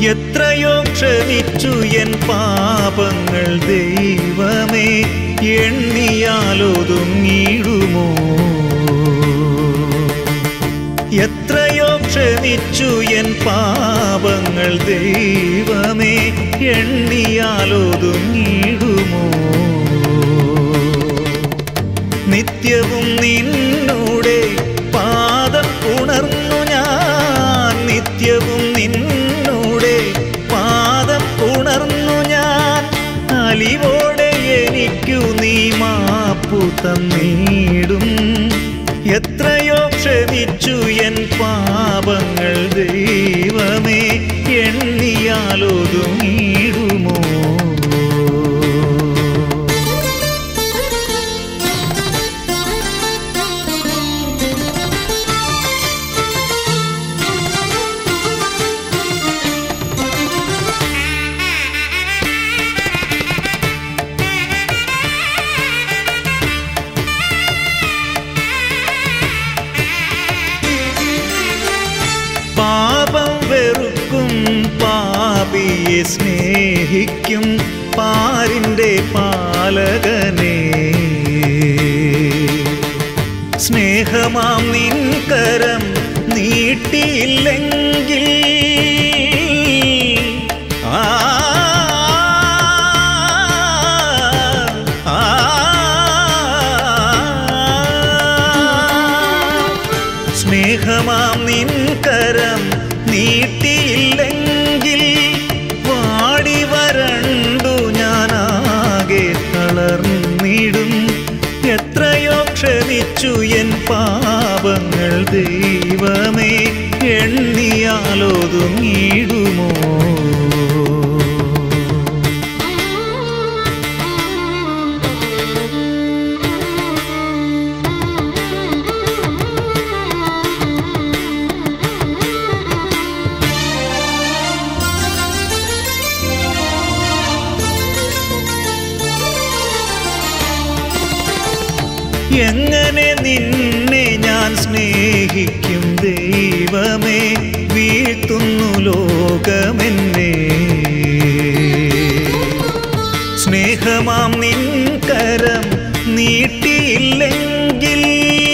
എത്രയോ ക്ഷമിച്ചു എൻ പാപങ്ങൾ ദൈവമേ എണ്ണിയാലൊതുങ്ങിടുമോ എത്രയോ ക്ഷമിച്ചു എൻ പാപങ്ങൾ ദൈവമേ എണ്ണിയാലൊതുങ്ങിടുമോ നിത്യവും നിന്നൂടെ പാദം ഉണർന്നു ഞാൻ നിത്യവും നിന്നൂടെ പാദം ഉണർന്നു ഞാൻ അലിവോടെ എനിക്കു നീ മാപ്പു തന്നീടും എത്രയോ ക്ഷമിച്ചു എൻ പാപങ്ങൾ ദൈവമേ എണ്ണിയാലൊതുങ്ങിടുമോ പാപം വെറുക്കും പാപിയെ സ്നേഹിക്കും പാരിൻ്റെ പാലകനെ സ്നേഹമാം നിൻ കരം നീട്ടിയില്ലെങ്കിൽ ആ ആ, സ്നേഹമാം നിൻ കരം നീട്ടിയില്ലെങ്കിൽ വാടി വരണ്ടു ഞാനാകെ തളർന്നിടും എത്രയോ ക്ഷമിച്ചു എൻ പാപങ്ങൾ ദൈവമേ എണ്ണിയാലൊതുങ്ങിടുമോ എങ്ങനെ നിന്നെ ഞാൻ സ്നേഹിക്കും ദൈവമേ വീഴ്ത്തുന്നു ലോകമെന്നെ സ്നേഹമാം നിൻ കരം നീട്ടിയില്ലെങ്കിൽ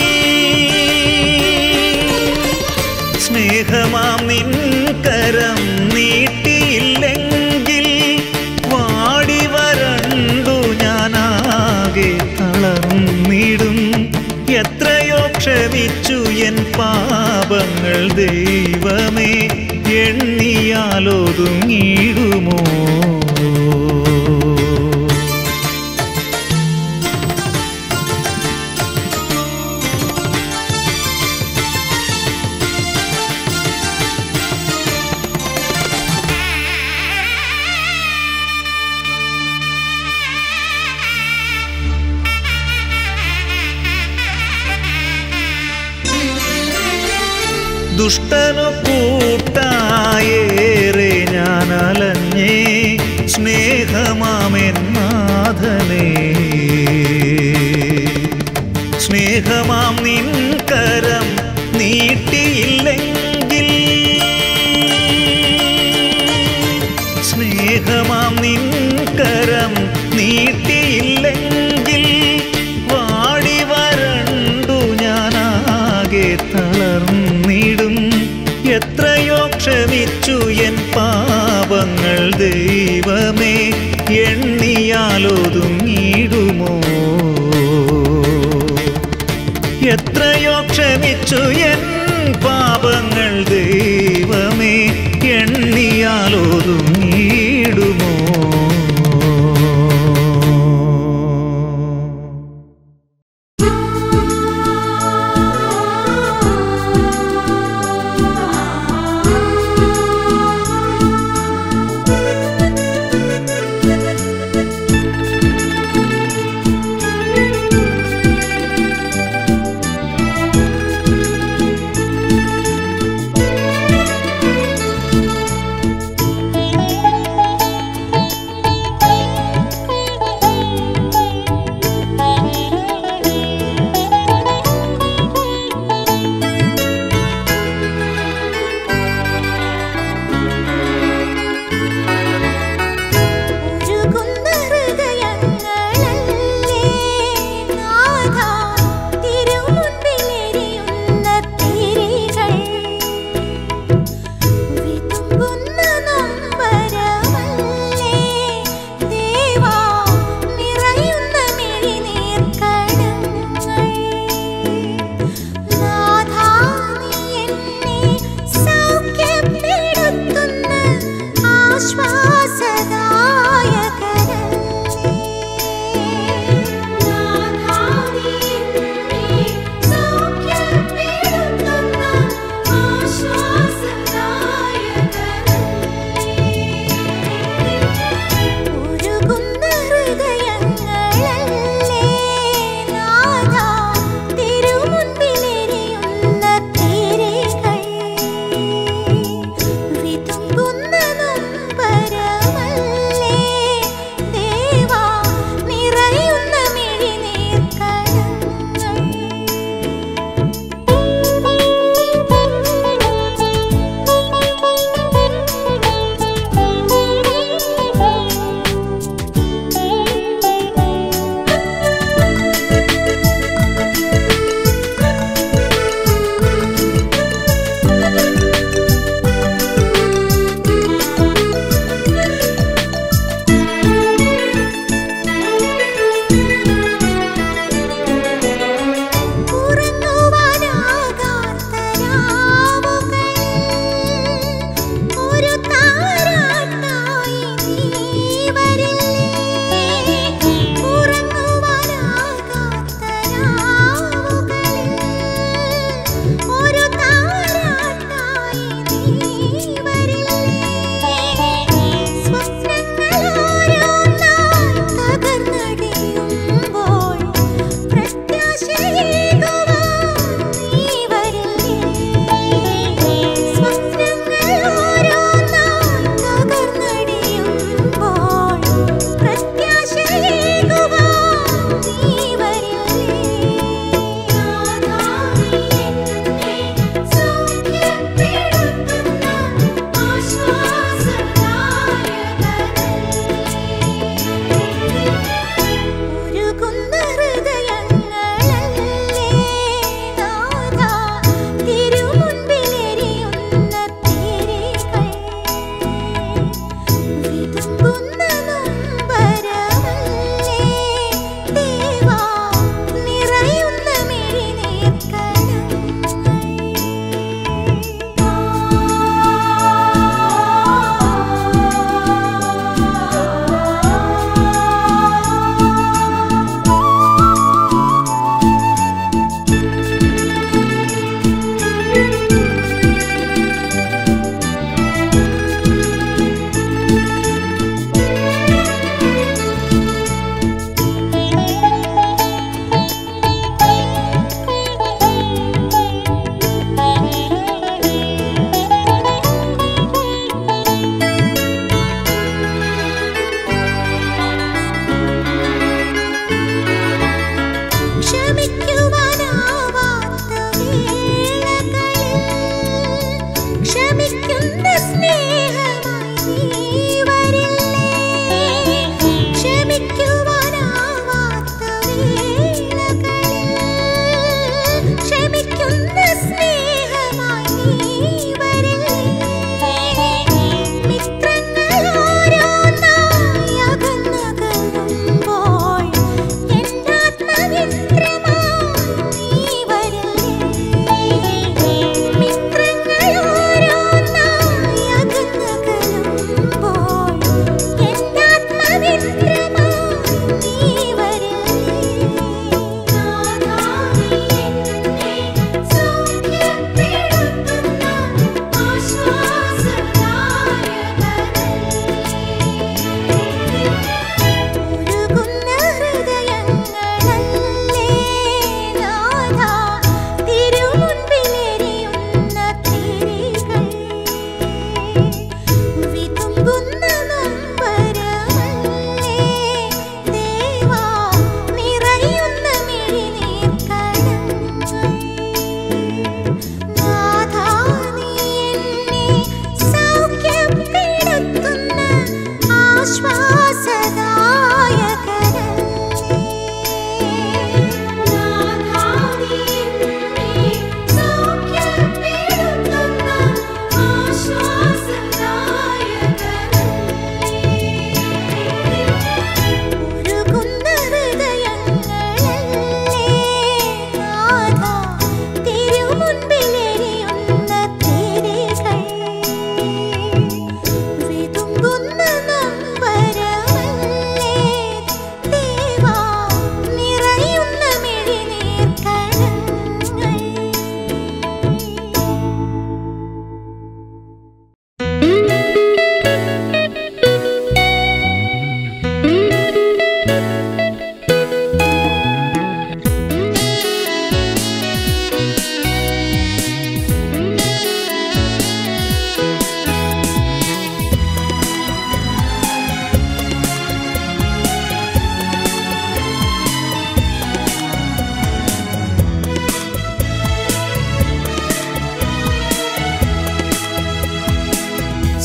സ്നേഹമാം നിൻ കരം നീട്ടിയില്ലെങ്കിൽ വാടി വരണ്ടു ഞാനാകെ തളർന്നിടും എത്രയോ ക്ഷമിച്ചു എൻ പാപങ്ങൾ ദൈവമേ എണ്ണിയാലൊതുങ്ങിടുമോ ദുഷ്ടനു കൂട്ടായേറെ ഞാൻ അലഞ്ഞേ സ്നേഹമാമെന്നാഥനേ സ്നേഹമാം നിൻ കരം നീട്ടിയില്ലെങ്കിൽ സ്നേഹമാം നിൻ കരം നീട്ടിയില്ലെങ്കിൽ വാടി വരണ്ടു ഞാനാകെ തളർന്നിടും എത്രയോ ക്ഷമിച്ചു എൻ പാപങ്ങൾ ദൈവമേ എണ്ണിയാലൊതുങ്ങിടുമോ എത്രയോ ക്ഷമിച്ചു എൻ പാപങ്ങൾ ദൈവമേ എണ്ണിയാലൊതുങ്ങിടുമോ Thank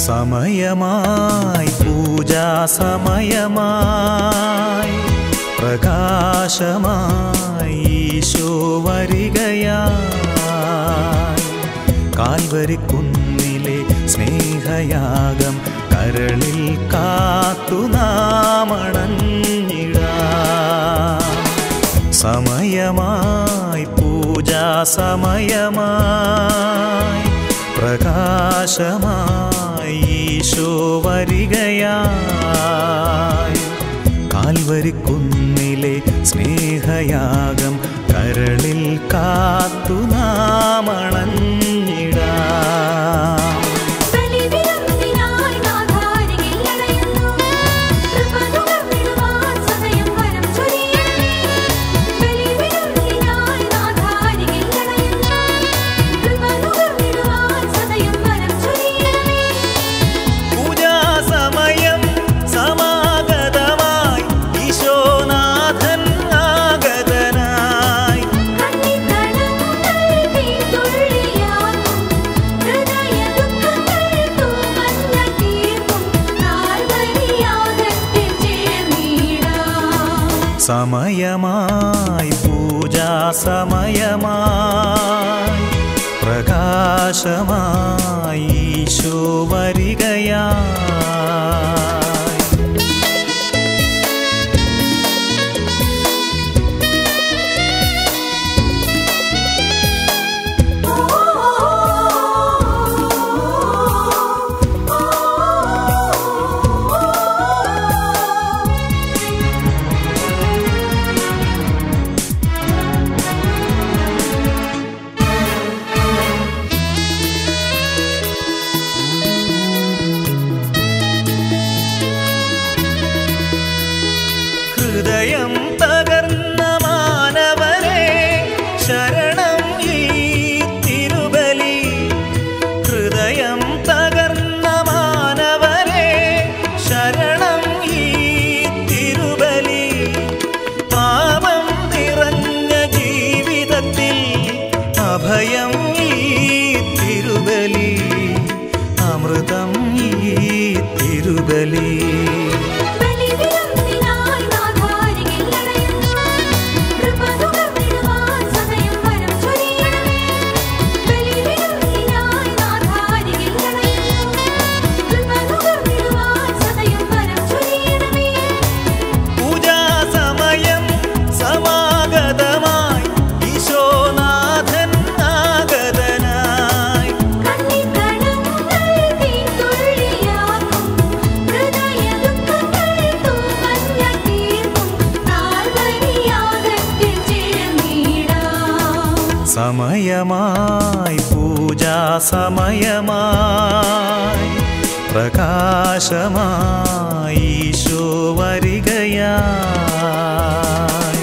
സമയമായി പൂജാ സമയമായി പ്രകാശമായി ഈശോ വരികയായി കാൽവരിക്കുന്നിലെ സ്നേഹയാഗം കരളിൽ കാത്തു നാമണഞ്ഞിടാം സമയമായി പൂജാ സമയമായി പ്രകാശമായി ഈശോ വരികയായി കാൽവരിക്കുന്നിലെ സ്നേഹയാഗം കരളിൽ കാത്തു നാമണഞ്ഞിടാം ബലിവിരുന്നിനായി നാഥാരികിൽ അണയുന്നു. കൃപ നുകർന്നിടുവാൻ സദയം വരം ചൊരിയണമേ. ബലിവിരുന്നിനായി നാഥാരികിൽ അണയുന്നു. കൃപ നുകർന്നിടുവാൻ സദയം വരം ചൊരിയണമേ. പൂജാ സമയം സമാഗതമായി ഈശോനാഥൻ ആഗതനായി കണ്ണിക്കടങ്ങൾ തീതുള്ളിയാക്കും. ഹൃദയദുഃഖങ്ങൾ തൂമഞ്ഞ തീർക്കും. കാൽവരിയാഗത്തിൽ ചേർന്നിടാം. സമയമായി പൂജാ സമയമായി പ്രകാശമായി ഈശോ വരികയായി ഹൃദയം തകർന്ന മാനവരെ ശരണം ഈ തിരുബലി ഹൃദയം തകർന്ന മാനവരെ ശരണം ഈ തിരുബലി പാപം നിറഞ്ഞ ജീവിതത്തിൽ അഭയം ഈ തിരുബലി അമൃതം ഈ തിരുബലി ബലിവിരുന്നിനായി നാഥാരികിൽ അണയുന്നു. കൃപ നുകർന്നിടുവാൻ സദയം വരം ചൊരിയണമേ. ബലിവിരുന്നിനായി നാഥാരികിൽ അണയുന്നു. കൃപ നുകർന്നിടുവാൻ സദയം വരം ചൊരിയണമേ. പൂജാ സമയം സമാഗതമായി ഈശോനാഥൻ ആഗതനായി കണ്ണിക്കടങ്ങൾ തീതുള്ളിയാക്കും. ഹൃദയദുഃഖങ്ങൾ തൂമഞ്ഞ തീർക്കും. കാൽവരിയാഗത്തിൽ ചേർന്നിടാം. സമയമായി പൂജാ സമയമായി പ്രകാശമായി ഈശോ വരികയായി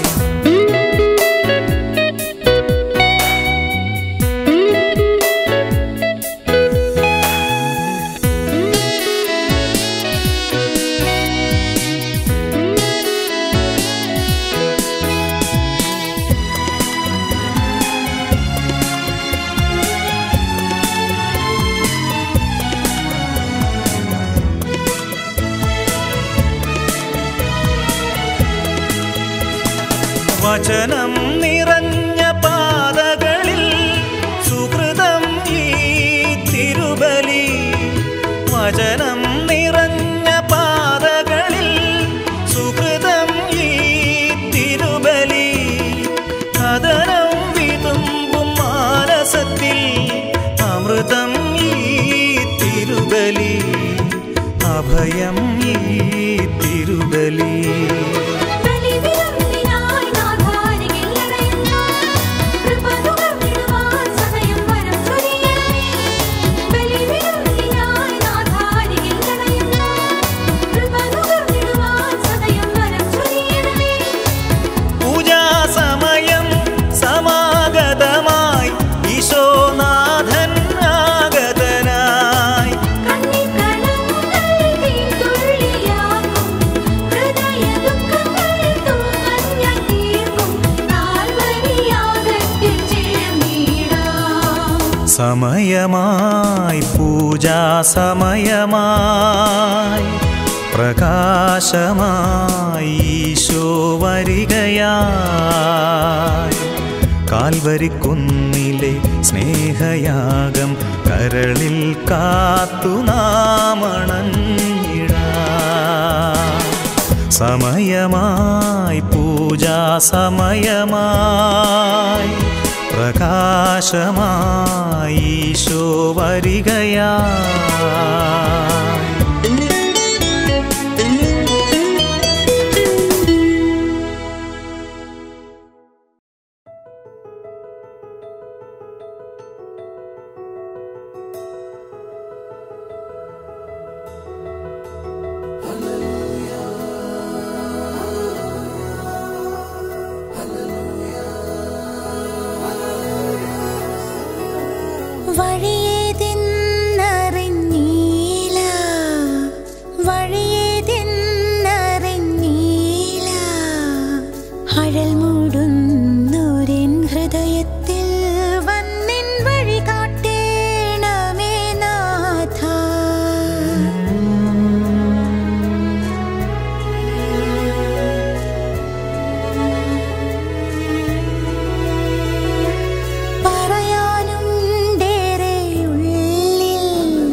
വചനം നിറഞ്ഞ പാതകളിൽ സുഹൃതം ഈ തിരുബലി വചനം നിറഞ്ഞ പാതകളിൽ സുഹൃതം ഈ തിരുബലി കഥനം വിതുമ്പും മാനസത്തിൽ അമൃതം ഈ തിരുബലി അഭയം ഈ തിരുബലി ബലിവിരുന്നിനായി നാഥാരികിൽ അണയുന്നു. കൃപ നുകർന്നിടുവാൻ സദയം വരം ചൊരിയണമേ. ബലിവിരുന്നിനായി നാഥാരികിൽ അണയുന്നു. കൃപ നുകർന്നിടുവാൻ സദയം വരം ചൊരിയണമേ. പൂജാ സമയം സമാഗതമായി ഈശോനാഥൻ ആഗതനായി കണ്ണിക്കടങ്ങൾ തീതുള്ളിയാക്കും. സമയമായി പൂജാസമയമായി പ്രകാശമായി ഈശോ വരികയായി കാൽവരിക്കുന്നിലെ സ്നേഹയാഗം കരളിൽ കാത്തു നാമണഞ്ഞിടാം സമയമായി പൂജാസമയമായി പ്രകാശമായി ഈശോ വരികയായി വഴിയേതെന്നറിഞ്ഞീല വഴിയേതെന്നറിഞ്ഞീല അഴൽ മൂടുന്നൊരെൻ ഹൃദയത്തിൽ വന്നിൻ വഴി കാട്ടേണമേ നാഥ പറയാനുണ്ടേറെ ഉള്ളിൽ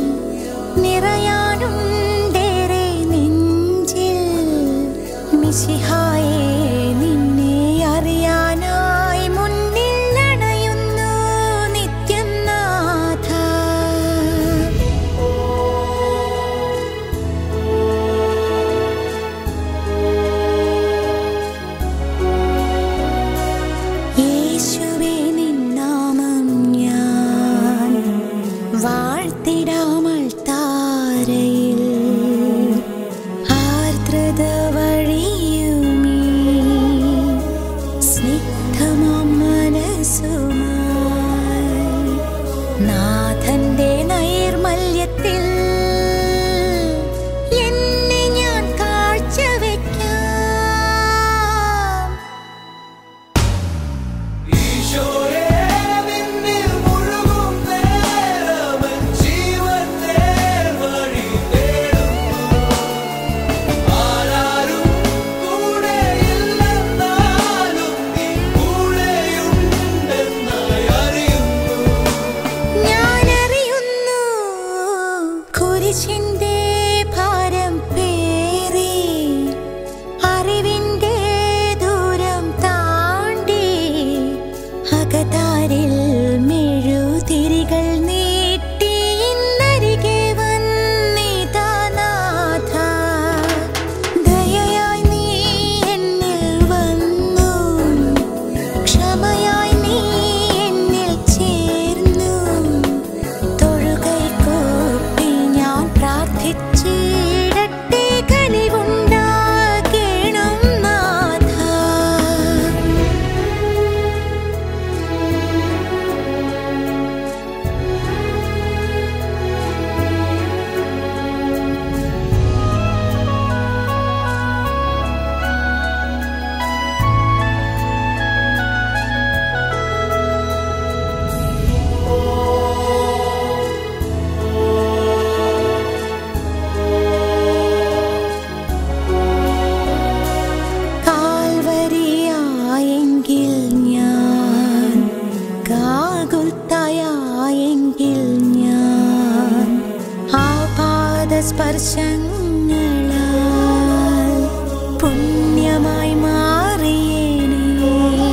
നിറയാനുണ്ടേറെ നെഞ്ചിൽ മിശിഹായെ നിന്നെ അറിയാനായി മുന്നിൽ അണയുന്നു നിത്യം നാഥ യേശുവേ നിന്നാമം ഞാൻ വാഴ്ത്തിടാമൾ താരയിൽ ആർദ്രത വഴിയുമീ സ്നിഗ്ധമാം മനസ്സുമായി നാഥന്റെ നൈർമല്യത്തിൽ എന്നെ ഞാൻ കാഴ്ചവെക്കാം ഞാനറിയുന്നു കുരിശിന്റെ ഭാരം പേറി അറിവിന്റെ ദൂരം താണ്ടി അകതാരിൽ മെഴുതിരികൾ നീട്ടി ഇന്നരികെ വന്നിതാ നാഥ ദയയായി നീ എന്നിൽ വന്നു ക്ഷമയായി നീ എന്നിൽ ചേർന്നു തൊഴുകൈ കൂപ്പി ഞാൻ പ്രാർത്ഥിച്ചിടട്ടെ കനിവുണ്ടാകണം നാഥ കാൽവരിയായെങ്കിൽ ഞാൻ ഗാഗുൽത്തായെങ്കിൽ ഞാൻ ആപാദസ്പർശങ്ങളാൽ പുണ്യമായി മാറിയേനേ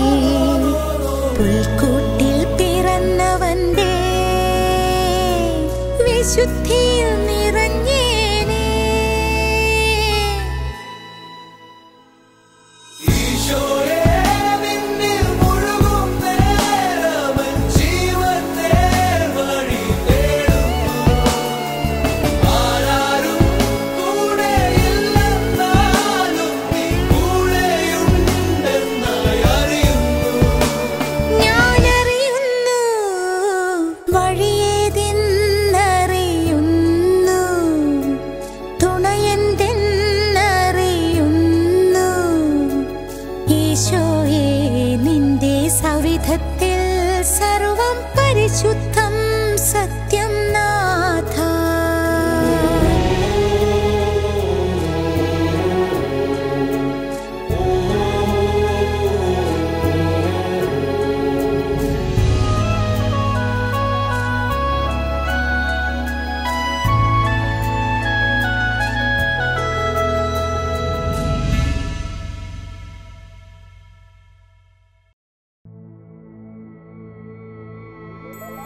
പുൽക്കൂട്ടിൽ പിറന്നവന്റെ വിശുദ്ധിയിൽ നിറഞ്ഞേനേ ഞാനറിയുന്നു വഴിയേതെന്നറിയുന്നു തുണയെന്തെന്നറിയുന്നു ഈശോയെ നിന്റെ സവിധത്തിൽ സർവം പരിശുദ്ധം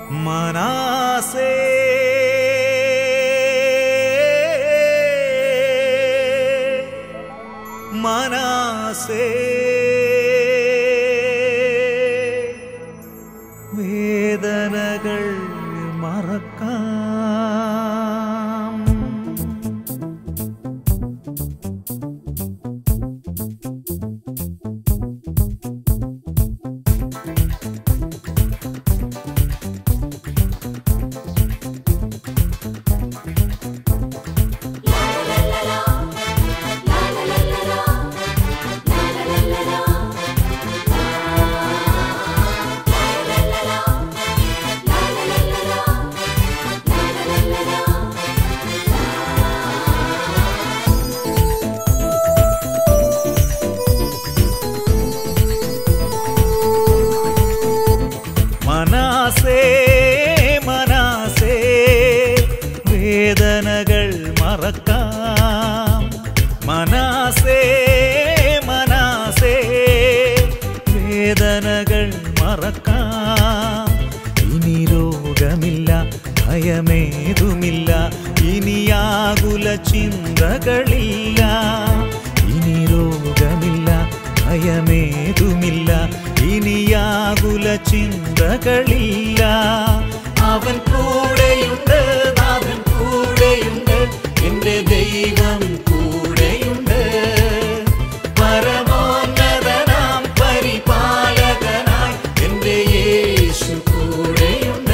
മനാസേ മനാസേ വേദനകൾ മറക്കാം മനാസേ മനാസേ വേദനകൾ മറക്കാം മനാസേ മനാസേ വേദനകൾ മറക്കാം ഇനി രോഗമില്ല ഭയമേതുമില്ല ഇനിയാകുല ചിന്തകളില്ല ഇനി രോഗമില്ല ഭയമേതുമില്ല ഇനിയാകുല ചിന്തകളില്ല അവൻ കൂടെയുണ്ട് നാഥൻ കൂടെയുണ്ട് എന്റെ ദൈവം കൂടെയുണ്ട് പരമോന്നതനാം പരിപാലകനായി എന്റെ യേശു കൂടെയുണ്ട്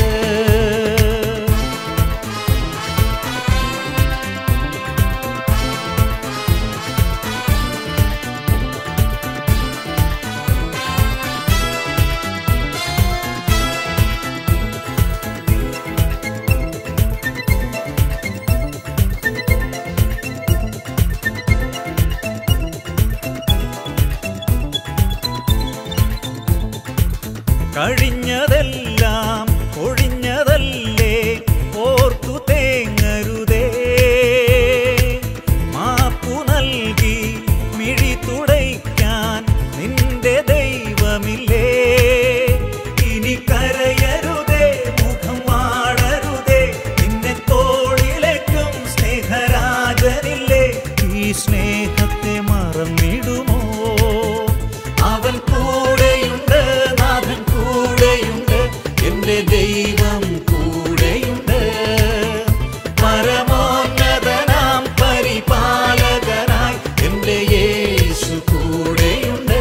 കഴിഞ്ഞതെല്ലാം ഒഴിഞ്ഞതല്ലേ ഓർത്തു തേങ്ങരുതേ മാപ്പു നൽകി മിഴി തുടയ്ക്കാൻ നിന്റെ ദൈവമില്ലേ ഇനി കരയരുതേ മുഖം വാടരുതേ നിന്നെ തോളിലേക്കും സ്നേഹരാജനില്ലേ ഈ സ്നേഹത്തെ മറന്നിടുമോ അവൻ കൂടെയുണ്ട് നാഥൻ കൂടെയുണ്ട് എന്റെ ദൈവം കൂടെയുണ്ട് പരമോന്നതനാം പരിപാലകനായി എന്റെ യേശു കൂടെയുണ്ട്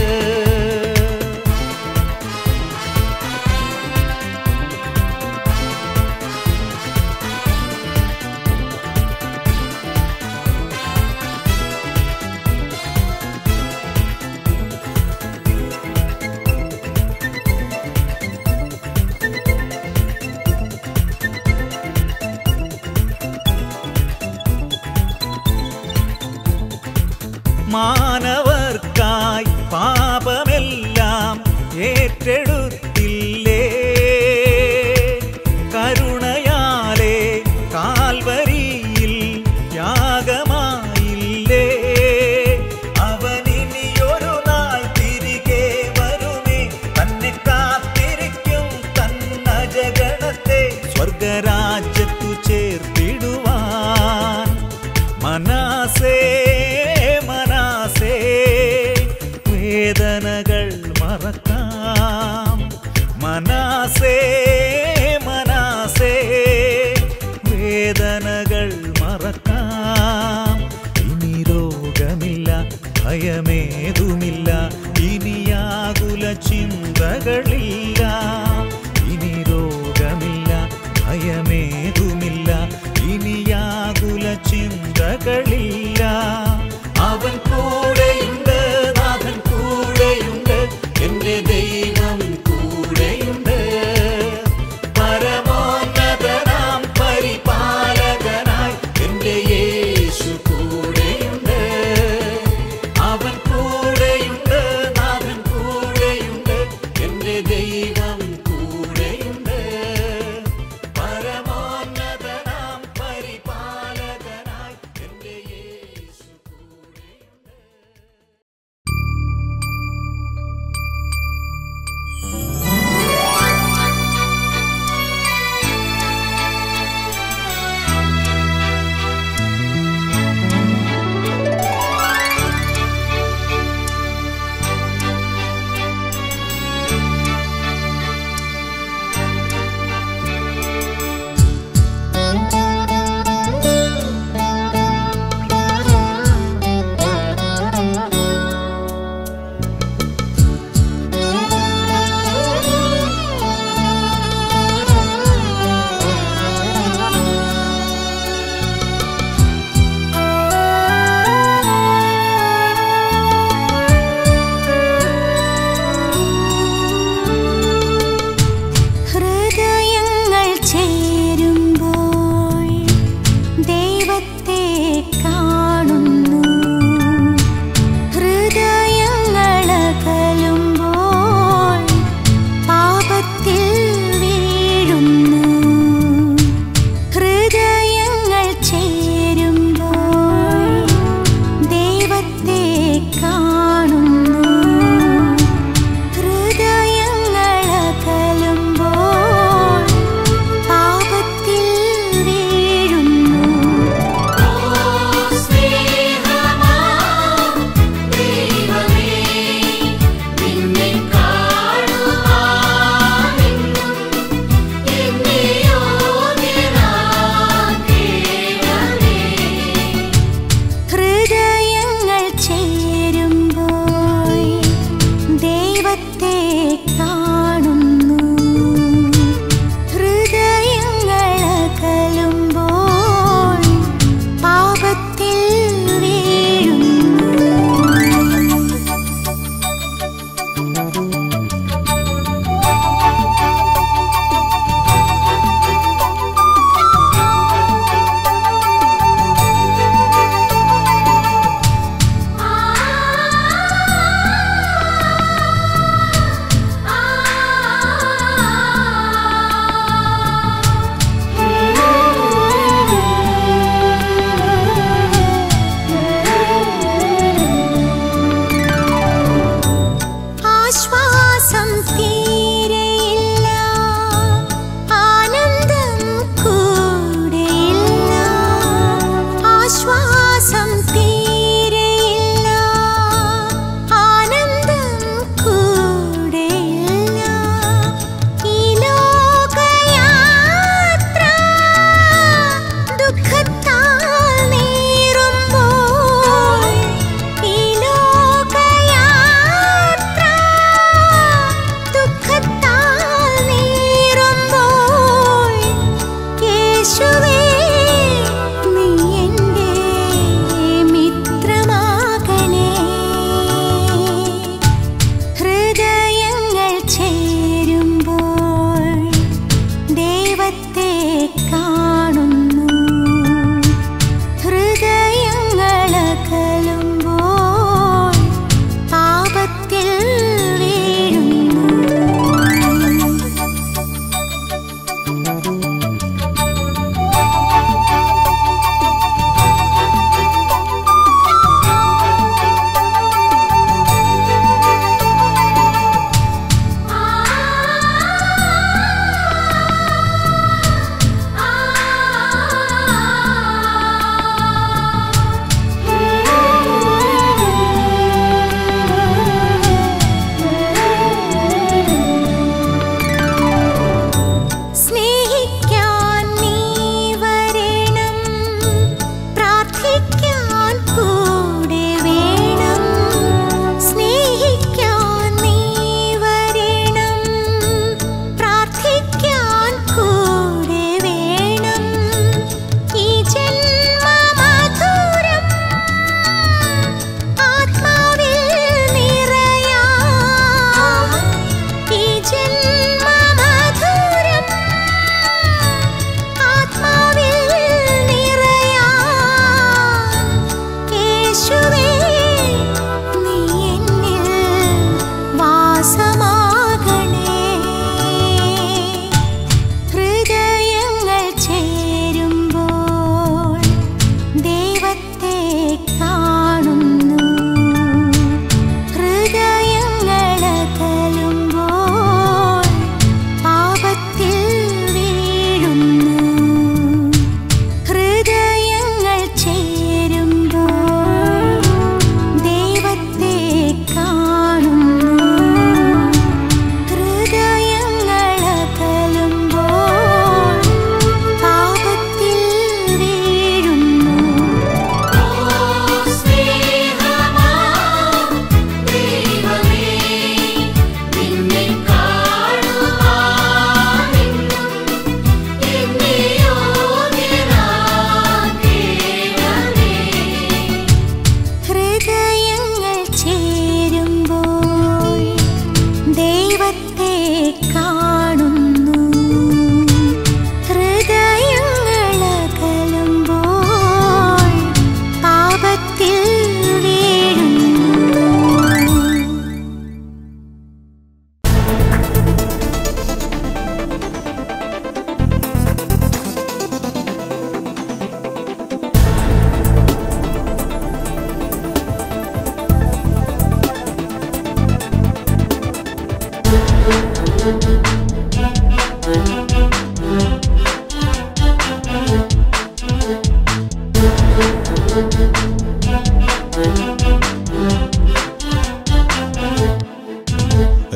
മാനവർക്കായി പാപമെല്ലാം ഏറ്റെടുത്തില്ലേ കരുണയാലെ കാൽവരിയിൽ യാഗമായില്ലേ അവനിനിയൊരു നാൾ തിരികെ വരുമേ തന്നെ കാത്തിരിക്കും തന്നജഗണത്തെ സ്വർഗരാജ്യത്തു ചേർത്തിടുവാൻ മനാസേ മനാസേ വേദനകൾ മറക്കാം മനാസേ മനാസേ വേദനകൾ മറക്കാം ഇനി രോഗമില്ല ഭയമേതുമില്ല ഇനിയാകുല ചിന്തകളില്ല ഇനി രോഗമില്ല ഭയമേതുമില്ല ഇനിയാകുല ചിന്തകളില്ല അവൻ കൂടെയുണ്ട് നാഥൻ കൂടെയുണ്ട് എന്റെ ദൈവം കൂടെയുണ്ട് പരമോന്നതനാം പരിപാലകനായി എന്റെ യേശു കൂടെയുണ്ട് അവൻ കൂടെയുണ്ട് നാഥൻ കൂടെയുണ്ട് എന്റെ ദൈവം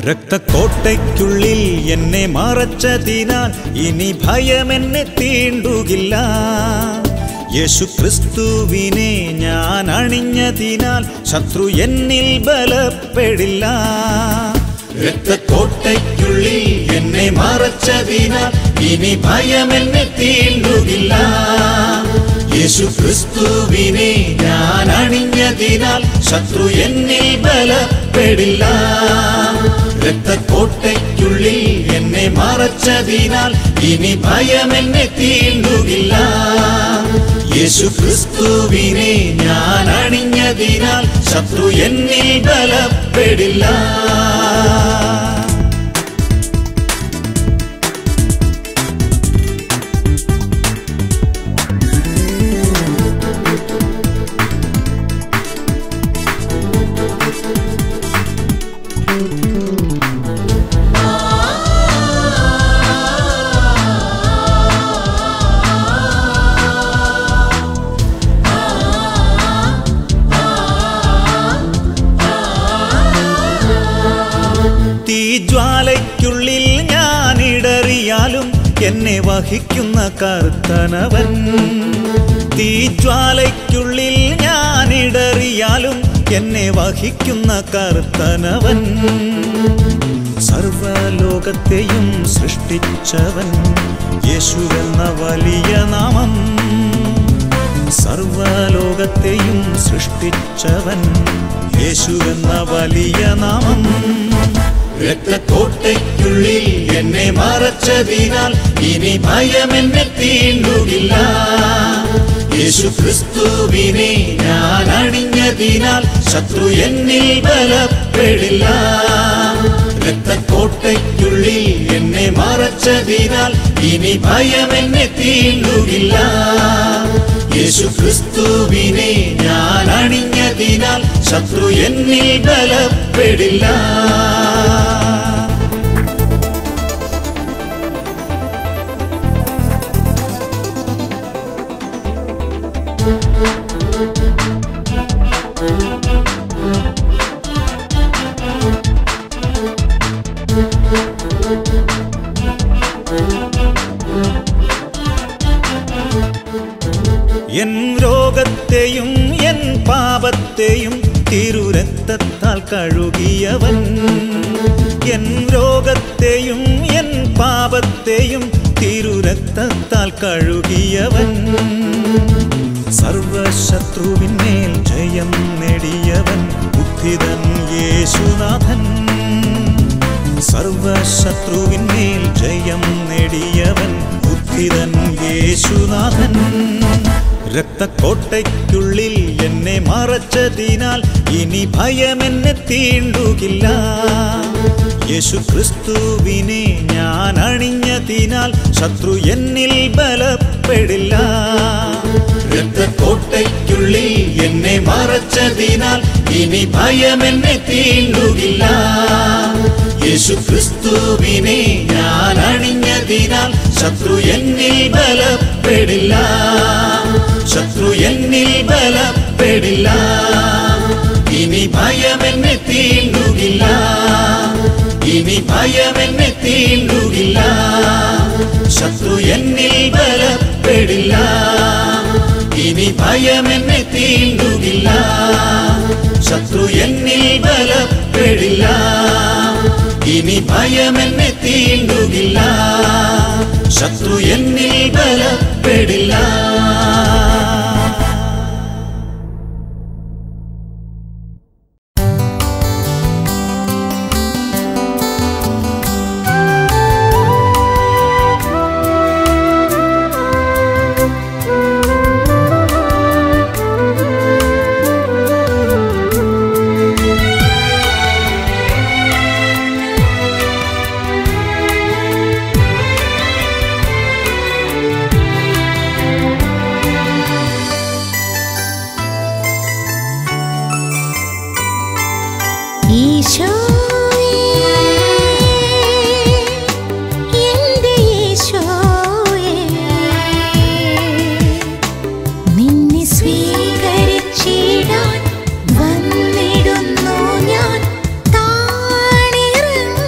രക്തക്കോട്ടയ്ക്കുള്ളിൽ എന്നെ മറച്ചതിനാൽ ഇനി ഭയം എന്നെ തീണ്ടുകില്ല യേശു ക്രിസ്തുവിനെ ഞാൻ അണിഞ്ഞതിനാൽ ശത്രു എന്നിൽ ബലപ്പെടില്ല രക്തക്കോട്ടയ്ക്കുള്ളിൽ എന്നെ മറച്ചതിനാൽ ഇനി ഭയം എന്നെ തീണ്ടുകില്ല യേശു ക്രിസ്തുവിനെ ഞാൻ അണിഞ്ഞതിനാൽ ശത്രു എന്നിൽ ബലപ്പെടില്ല രക്തക്കോട്ടയ്ക്കുള്ളിൽ എന്നെ മറച്ചതിനാൽ ഇനി ഭയം എന്നെ തീണ്ടുകില്ല യേശു ക്രിസ്തുവിനെ ഞാൻ അണിഞ്ഞതിനാൽ ശത്രു എന്നിൽ ബലപ്പെടില്ല തീജ്വാലയ്ക്കുള്ളിൽ ഞാൻ ഇടറിയാലും എന്നെ വഹിക്കുന്ന കർത്തനവൻ തീജ്വാലയ്ക്കുള്ളിൽ ഞാൻ ഇടറിയാലും എന്നെ വഹിക്കുന്ന കർത്തനവൻ സർവലോകത്തെയും സൃഷ്ടിച്ചവൻ യേശുവെന്ന വലിയ നാമം സർവലോകത്തെയും സൃഷ്ടിച്ചവൻ യേശുവെന്ന വലിയ നാമം രക്തക്കോട്ടയ്ക്കുള്ളിൽ എന്നെ മറച്ചതിനാൽ ഇനി ഭയം എന്നെ തീണ്ടുകില്ല യേശു ക്രിസ്തുവിനെ ഞാൻ അണിഞ്ഞതിനാൽ ശത്രു എന്നിൽ ബലപ്പെടില്ല രക്തക്കോട്ടയ്ക്കുള്ളിൽ എന്നെ മറച്ചതിനാൽ ഇനി ഭയം എന്നെ തീണ്ടുകില്ല യേശു ക്രിസ്തുവിനെ ഞാൻ അണിഞ്ഞതിനാൽ ശത്രു എന്നിൽ ബലപ്പെടില്ല എൻ രോഗത്തെയും എൻ പാപത്തെയും തിരുരക്തത്താൽ കഴുകിയവൻ എൻ രോഗത്തെയും എൻ പാപത്തെയും തിരുരക്തത്താൽ കഴുകിയവൻ സർവശത്രുവിന്മേൽ ജയം നേടിയവൻ ബുദ്ധിതൻ യേശുനാഥൻ സർവശത്രുവിന്മേൽ ജയം നേടിയവൻ ബുദ്ധിതൻ യേശുനാഥൻ രക്തക്കോട്ടയ്ക്കുള്ളിൽ എന്നെ മറച്ചതിനാൽ ഇനി ഭയം എന്നെ തീണ്ടുകില്ല യേശു ക്രിസ്തുവിനെ ഞാൻ അണിഞ്ഞതിനാൽ ശത്രു എന്നിൽ ബലപ്പെടില്ല രക്തക്കോട്ടയ്ക്കുള്ളിൽ എന്നെ മറച്ചതിനാൽ ഇനി ഭയം എന്നെ തീണ്ടുകില്ല യേശു ക്രിസ്തുവിനെ ഞാൻ അണിഞ്ഞതിനാൽ ശത്രു എന്നിൽ ബലപ്പെടില്ല ശത്രു എന്നിൽ ബലപ്പെടില്ല ഇനി ഭയം എന്നെ തീണ്ടുകില്ല ഇനി ഭയം എന്നെ തീണ്ടുകില്ല ശത്രു എന്നിൽ ബലപ്പെടില്ല ഇനി ഭയം എന്നെ തീണ്ടുകില്ല ശത്രു എന്നിൽ ബലപ്പെടില്ല ഇനി ഭയം എന്നെ തീണ്ടുകില്ല ശത്രു എന്നിൽ ബലപ്പെടില്ല ഈശോയേ എൻ്റെ ഈശോയേ നിന്നെ സ്വീകരിച്ചിടാൻ വന്നിടുന്നു ഞാൻ താണിറങ്ങി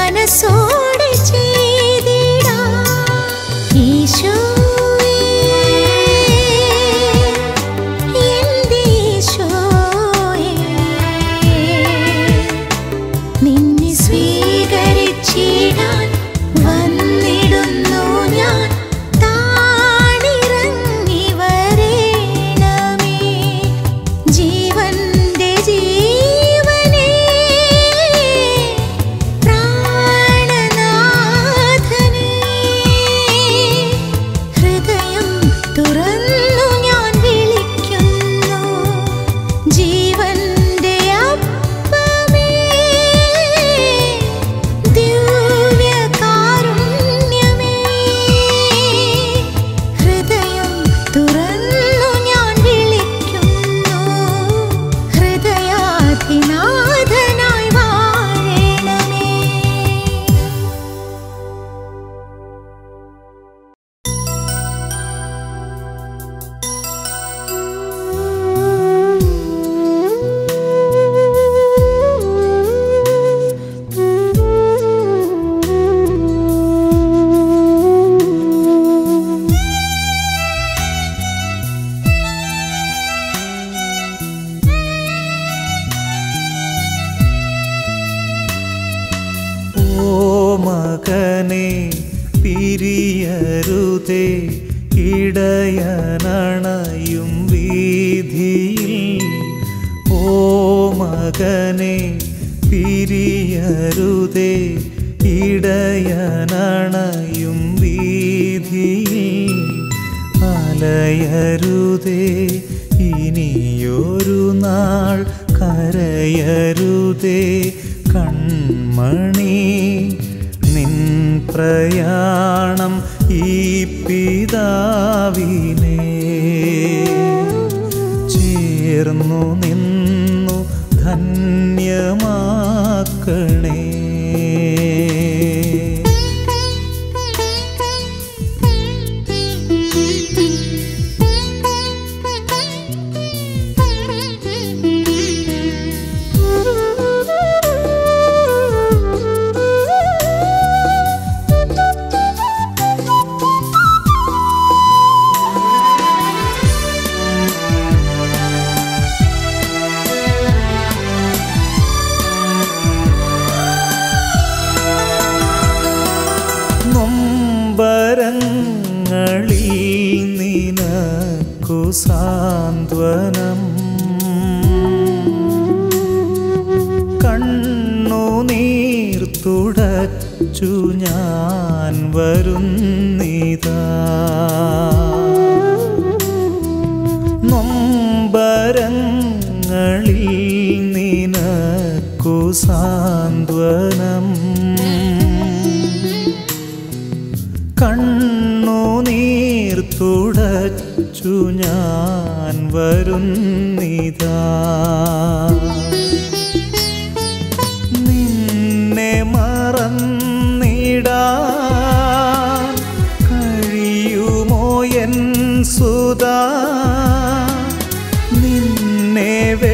മനസ്സോടെ ചെയ്തിടാം ഈശോയേ എൻ്റെ ഈശോയേ നിന്നെ സ്വീകരിച്ചിടാൻ വന്നിടുന്നു ഞാൻ താണിറങ്ങി വരേണമേ ജീവന്റെ ജീവനേ പ്രാണനാഥനേ ഹൃദയം തുറന്നു ഞാൻ വിളിക്കുന്നു ജീവന്റെ അപ്പമേ ദിവ്യകാരുണ്യമേ ഹൃദയം തുറന്നു ഞാൻ വിളിക്കുന്നു ഹൃദയാധിനാഥനായി വാഴണമേ ഓ മകനെ പിരിയരുതേ ഇടയനണയും വീതിയിൽ ഓ മകനെ പിരിയരുതേ ഇടയനണയും വീതിയിൽ അലയരുതേ ഇനിയൊരു നാൾ കരയരുതേ കൺമണി നിൻ പ്രയാണം ഈ പിതാവിനെ ചേർന്നു നിന്നു ധന്യമാക്കണേ നൊമ്പരങ്ങളിൽ നിനക്കു സാന്ത്വനം കണ്ണുനീർ തുടച്ചു ഞാൻ വരുന്നിതാ നൊമ്പരങ്ങളിൽ നിനക്കു സാന്ത്വനം കണ്ണുനീർ തുടച്ചു ഞാൻ വരുന്നിതാ നിന്നെ മറന്നിടാൻ കഴിയുമോ എൻ സുതാ നിന്നെ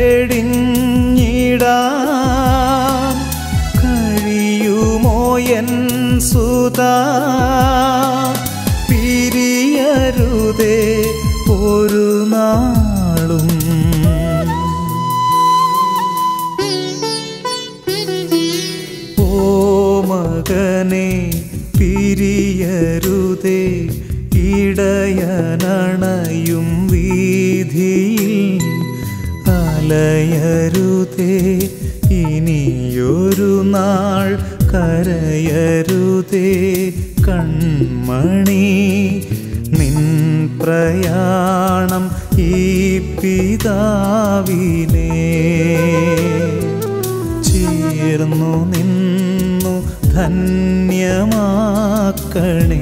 വെടിഞ്ഞിടാൻ കഴിയുമോ എൻ സുതാ പിരിയരുതേ ഒരു നാളും ഓ മകനെ പിരിയരുതേ ഇടയനണയും വീതിയിൽ അലയരുതേ ഇനിയൊരു നാൾ കരയരുതേ കൺമണി നിൻ പ്രയാണം ഈ പിതാവിനെ ചേർന്നു നിന്നു ധന്യമാക്കണേ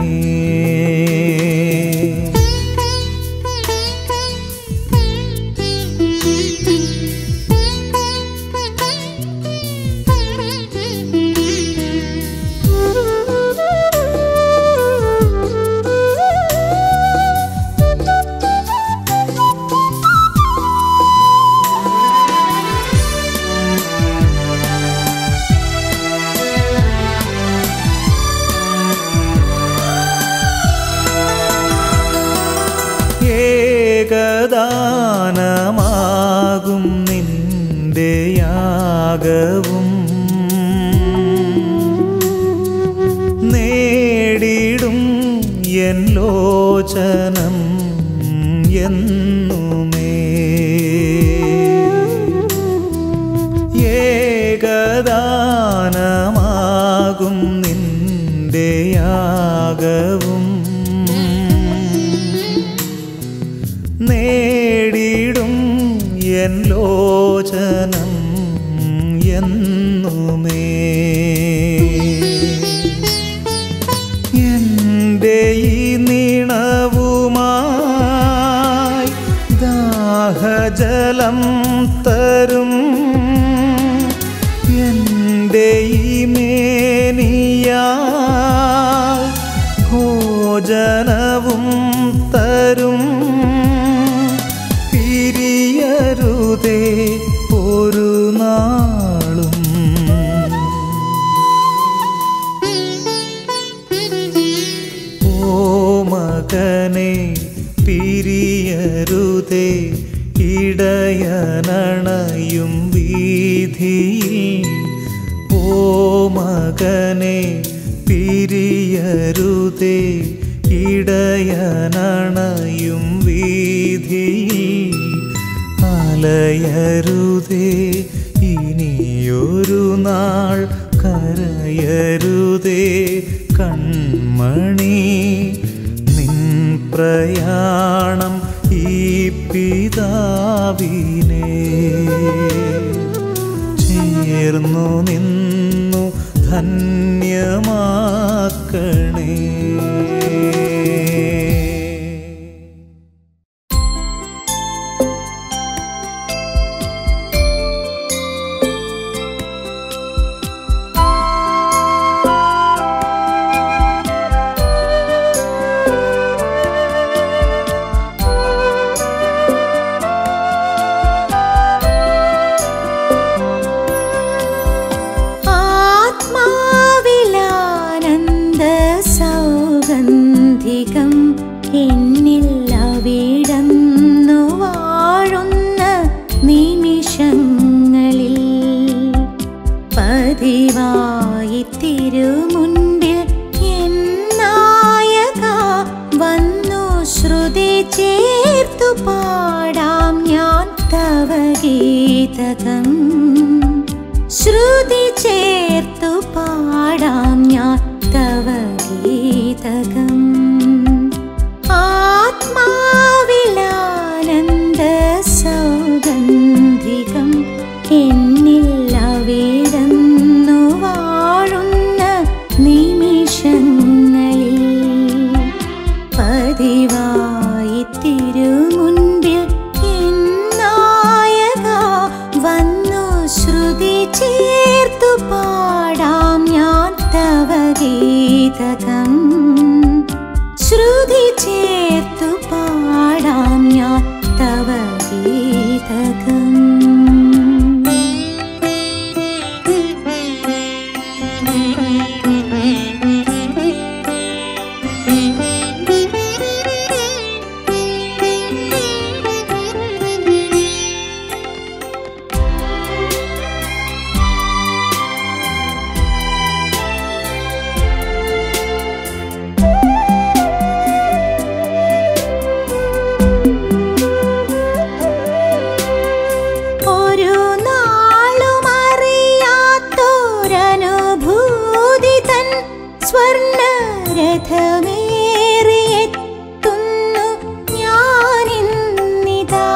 ും ഏകദാനമാകും നിന്റെ യാഗവും നേടിടും എൻ ലോചനം എന്നുമേ ഏകദാനമാകും നിന്റെ യാഗവും നേടിടും എൻ ലോചനം എന്നുമേ എൻ്റെ ഈ നീണവുമായി ദാഹജലം തരും എൻ്റെ ഈ മേനിയാ ഭോജനവും തരും പിരിയരുതേ ഒരു നാളും ഓ മകനെ പിരിയരുതേ ഇടയനണയും വീതിയിൽ ഓ മകനെ പിരിയരുതേ ഇടയനണയും വീതിയിൽ അലയരുതേ ഇനിയൊരു നാൾ കരയരുതേ കൺമണി നിൻ പ്രയാണം ഈ പിതാവിനെ ചേർന്നു നിന്നു ധന്യമാക്കണേ ആത്മാവിലാനന്ദ സൗഗന്ധികം എന്നിൽ അവിടന്നു വാഴുന്ന നിമിഷങ്ങളിൽ പതിവായി തിരുമുൻപിൽ എന്നായക വന്നു ശ്രുതി ചേർത്തു പാടാം ഞാൻ തവ ഗീതകം ശ്രുതി ചേർത്തു പാടാം ഞാൻ തവ ഗീതകം ആത്മാവിലാനന്ദ സൗഗന്ധികം എന്നിൽ അവിടന്നു വാഴുന്ന നിമിഷങ്ങളിൽ പതിവായി തിരുമുൻപിൽ എന്നായക വന്നു ശ്രുതി ചേർത്തു പാടാം ഞാൻ തവ ഗീതകം ശ്രുതി ചേർത്തു പാടാം ഞാൻ തവ ഗീതകം ഒരു നാളും അറിയാത്തൊരനുഭൂതി തൻ സ്വർണ്ണ രഥമേറിയെത്തുന്നു ഞാനിന്നിതാ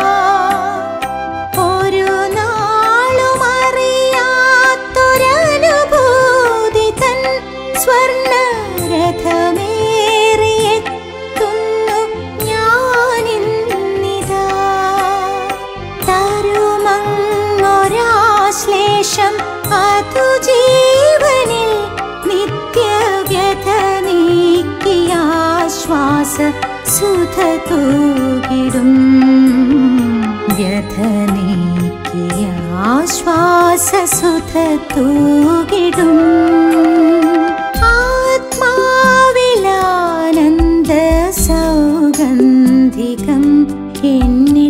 ഒരു നാളും അറിയാത്തൊരനുഭൂതി തൻ സ്വർണ്ണ രഥമേറിയെത്തുന്നു ഞാനിന്നിതാ തരുമങ്ങൊരാശ്ലേഷം അതു ജീവനിൽ നിത്യവ്യഥ നീക്കിയാശ്വാസ സുധ തൂകിടും വ്യഥ നീക്കിയാശ്വാസ സുധ തൂകിടും ആത്മാവിലാനന്ദ സൗഗന്ധികം എന്നിൽ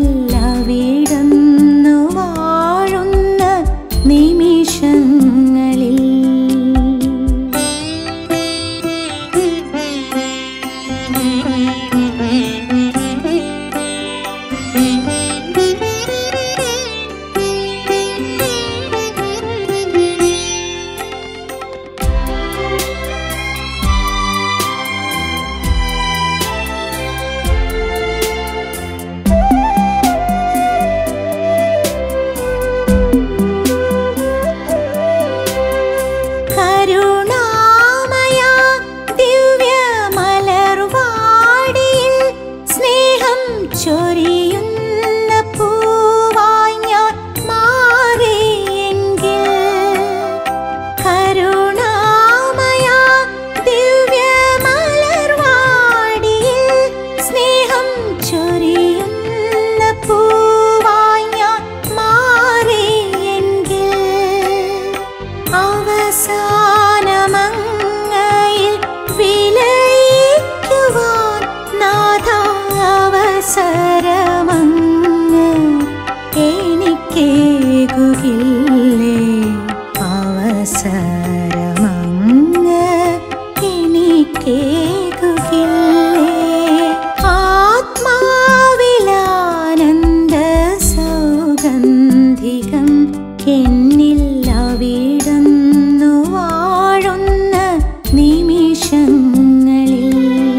നിമിഷങ്ങളിൽ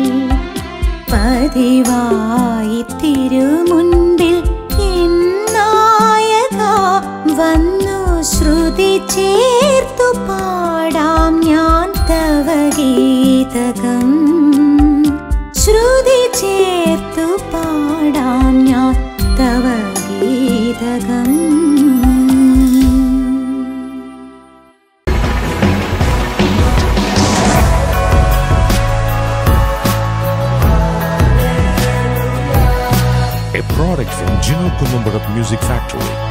പതിവായി തിരുമുൻപിൽ എന്നായക വന്നു ശ്രുതി ചേർത്തു പാടാം ഞാൻ തവ ഗീതകം ശ്രുതി ചേർത്തു പാടാം ഞാൻ തവ ഗീതകം a product from Gino Columbarat Music Factory.